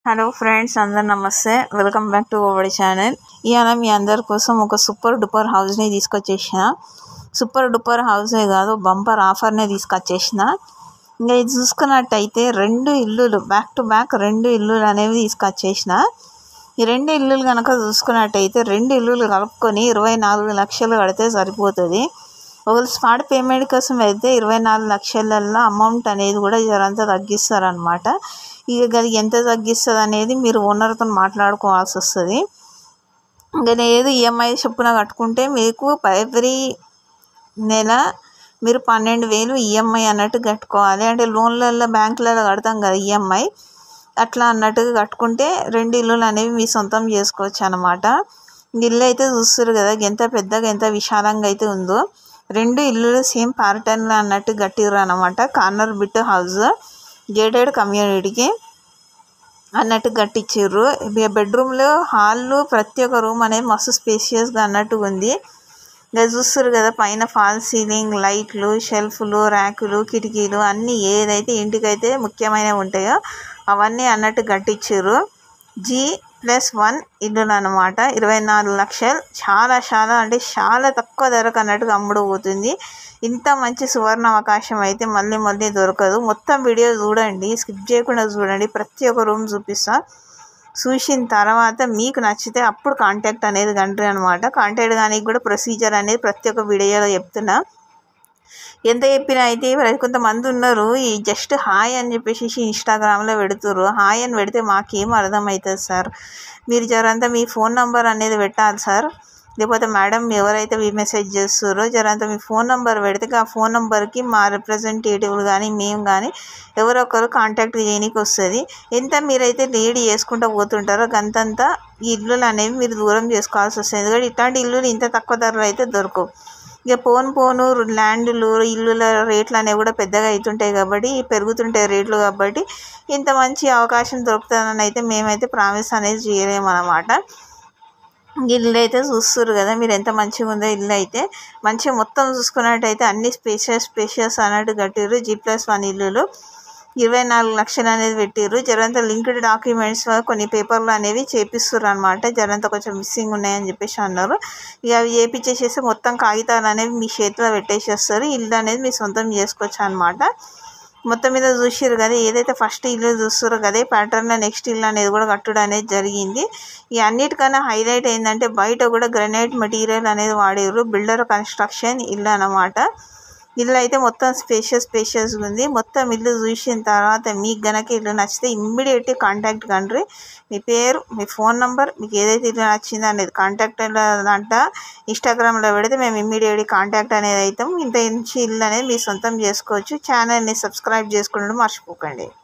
hello friends అందరు నమస్తే welcome back to ఓవడి ఛానల్ ఇవాళ మీ అందరి కోసం ఒక సూపర్ డూపర్ హౌస్ని తీసుకొచ్చేసిన సూపర్ డూపర్ హౌసే కాదు బంపర్ ఆఫర్నే తీసుకొచ్చేసిన ఇంకా ఇది చూసుకున్నట్టయితే రెండు ఇల్లులు బ్యాక్ టు బ్యాక్ రెండు ఇల్లులు అనేవి తీసుకొచ్చేసిన ఈ రెండు ఇల్లులు కనుక చూసుకున్నట్టయితే రెండు ఇల్లులు కలుపుకొని ఇరవై నాలుగు లక్షలు కడితే సరిపోతుంది ఒకవేళ స్పాట్ పేమెంట్ కోసం అయితే ఇరవై నాలుగు లక్షలల్లో అమౌంట్ అనేది కూడా జరంతా తగ్గిస్తారనమాట ఇక అది ఎంత తగ్గిస్తుంది అనేది మీరు ఓనర్తో మాట్లాడుకోవాల్సి వస్తుంది ఇంకా లేదు ఈఎంఐ చొప్పున కట్టుకుంటే మీకు ఎవ్రీ నెల మీరు పన్నెండు వేలు ఈఎంఐ అన్నట్టు కట్టుకోవాలి అంటే లోన్లలో బ్యాంకులలో కడతాం కదా ఈఎంఐ అట్లా అన్నట్టుగా కట్టుకుంటే రెండు ఇల్లులు అనేవి మీ సొంతం చేసుకోవచ్చు అనమాట ఇల్లు అయితే చూస్తారు కదా ఎంత పెద్దగా ఎంత విశాలంగా అయితే ఉందో రెండు ఇల్లులు సేమ్ ప్యారటన్లో అన్నట్టు కట్టిర్రు అనమాట కార్నర్ బిట్ హౌస్ గేటెడ్ కమ్యూనిటీకి అన్నట్టు కట్టించారు బెడ్రూమ్లో హాల్లో ప్రతి ఒక్క రూమ్ అనేది మస్తు స్పేషియస్గా అన్నట్టు ఉంది ఇంకా చూస్తారు కదా పైన ఫాల్ సీలింగ్ లైట్లు షెల్ఫ్లు ర్యాకులు కిటికీలు అన్నీ ఏదైతే ఇంటికైతే ముఖ్యమైనవి ఉంటాయో అవన్నీ అన్నట్టు కట్టించారు జీ ప్లస్ వన్ ఇల్లులు అనమాట ఇరవై నాలుగు లక్షలు చాలా చాలా అంటే చాలా తక్కువ ధరకు అన్నట్టుగా అమ్ముడు పోతుంది ఇంత మంచి సువర్ణ అవకాశం అయితే మళ్ళీ మళ్ళీ దొరకదు మొత్తం వీడియో చూడండి స్కిప్ చేయకుండా చూడండి ప్రతి ఒక్క రూమ్ చూపిస్తా చూసిన తర్వాత మీకు నచ్చితే అప్పుడు కాంటాక్ట్ అనేది కంట్రీ అనమాట కాంటాక్ట్ కానీ కూడా ప్రొసీజర్ అనేది ప్రతి ఒక్క వీడియోలో చెప్తున్నా ఎంత చెప్పినా అయితే మరి కొంతమంది ఉన్నారు ఈ జస్ట్ హాయ్ అని చెప్పేసి ఇన్స్టాగ్రామ్లో పెడుతుర్రు హాయ్ అని పెడితే మాకేం అర్థమవుతుంది సార్ మీరు జరంతా మీ ఫోన్ నెంబర్ అనేది పెట్టాలి సార్ లేకపోతే మేడం ఎవరైతే మీ మెసేజ్ చేస్తారో జరంతా మీ ఫోన్ నెంబర్ పెడితే ఆ ఫోన్ నెంబర్కి మా రిప్రజెంటేటివ్లు కానీ మేము కానీ ఎవరొకరు కాంటాక్ట్ చేయడానికి వస్తుంది ఎంత మీరైతే లీడ్ చేసుకుంటూ పోతుంటారో గంతంతా ఈ ఇల్లులు అనేవి మీరు దూరం చేసుకోవాల్సి వస్తుంది ఎందుకంటే ఇట్లాంటి ఇల్లులు ఇంత తక్కువ ధరలో అయితే దొరకవు ఇక పోను పోను ల్యాండ్లు ఇల్లుల రేట్లు అనేవి కూడా పెద్దగా అవుతుంటాయి కాబట్టి పెరుగుతుంటాయి రేట్లు కాబట్టి ఇంత మంచి అవకాశం దొరుకుతుందని అయితే మేమైతే ప్రామిస్ అనేది చేయలేము అనమాట ఇల్లు అయితే చూస్తారు కదా మీరు ఎంత మంచిగా ఉందో ఇల్లు అయితే మంచిగా మొత్తం చూసుకున్నట్టయితే అన్ని స్పేషియస్ స్పేషియస్ అన్నట్టు కట్టిర్రు జీ ప్లస్ వన్ ఇల్లులు ఇరవై నాలుగు లక్షలు అనేది పెట్టిర్రు జరంత లింక్డ్ డాక్యుమెంట్స్ కొన్ని పేపర్లు అనేవి చేపిస్తారు అనమాట జరంత కొంచెం మిస్సింగ్ ఉన్నాయని చెప్పేసి అన్నారు ఇక అవి చేపించేసేసి మొత్తం కాగితాలు అనేవి మీ చేతిలో పెట్టేసేస్తారు ఇల్లు అనేది మీ సొంతం చేసుకోవచ్చు అనమాట మొత్తం మీద చూసారు కదా ఏదైతే ఫస్ట్ ఇల్లు చూస్తారో అదే ప్యాటర్న్లో నెక్స్ట్ ఇల్లు అనేది కూడా కట్టడం అనేది జరిగింది ఈ అన్నిటికన్నా హైలైట్ ఏంటంటే బయట కూడా గ్రనైట్ మెటీరియల్ అనేది వాడారు బిల్డర్ కన్స్ట్రక్షన్ ఇల్లు అనమాట ఇల్లు అయితే మొత్తం స్పేషియస్ స్పేషియస్ ఉంది మొత్తం ఇల్లు చూసిన తర్వాత మీకు గనక ఇల్లు నచ్చితే ఇమ్మీడియట్ కాంటాక్ట్ కండ్రి మీ పేరు మీ ఫోన్ నెంబర్ మీకు ఏదైతే ఇల్లు నచ్చిందో అనేది కాంటాక్ట్ అంట ఇన్స్టాగ్రామ్లో పెడితే మేము ఇమ్మీడియట్ కాంటాక్ట్ అనేది అవుతాం ఇంత ఇంచి ఇల్లు అనేది మీ సొంతం చేసుకోవచ్చు ఛానల్ని సబ్స్క్రైబ్ చేసుకోవడం మర్చిపోకండి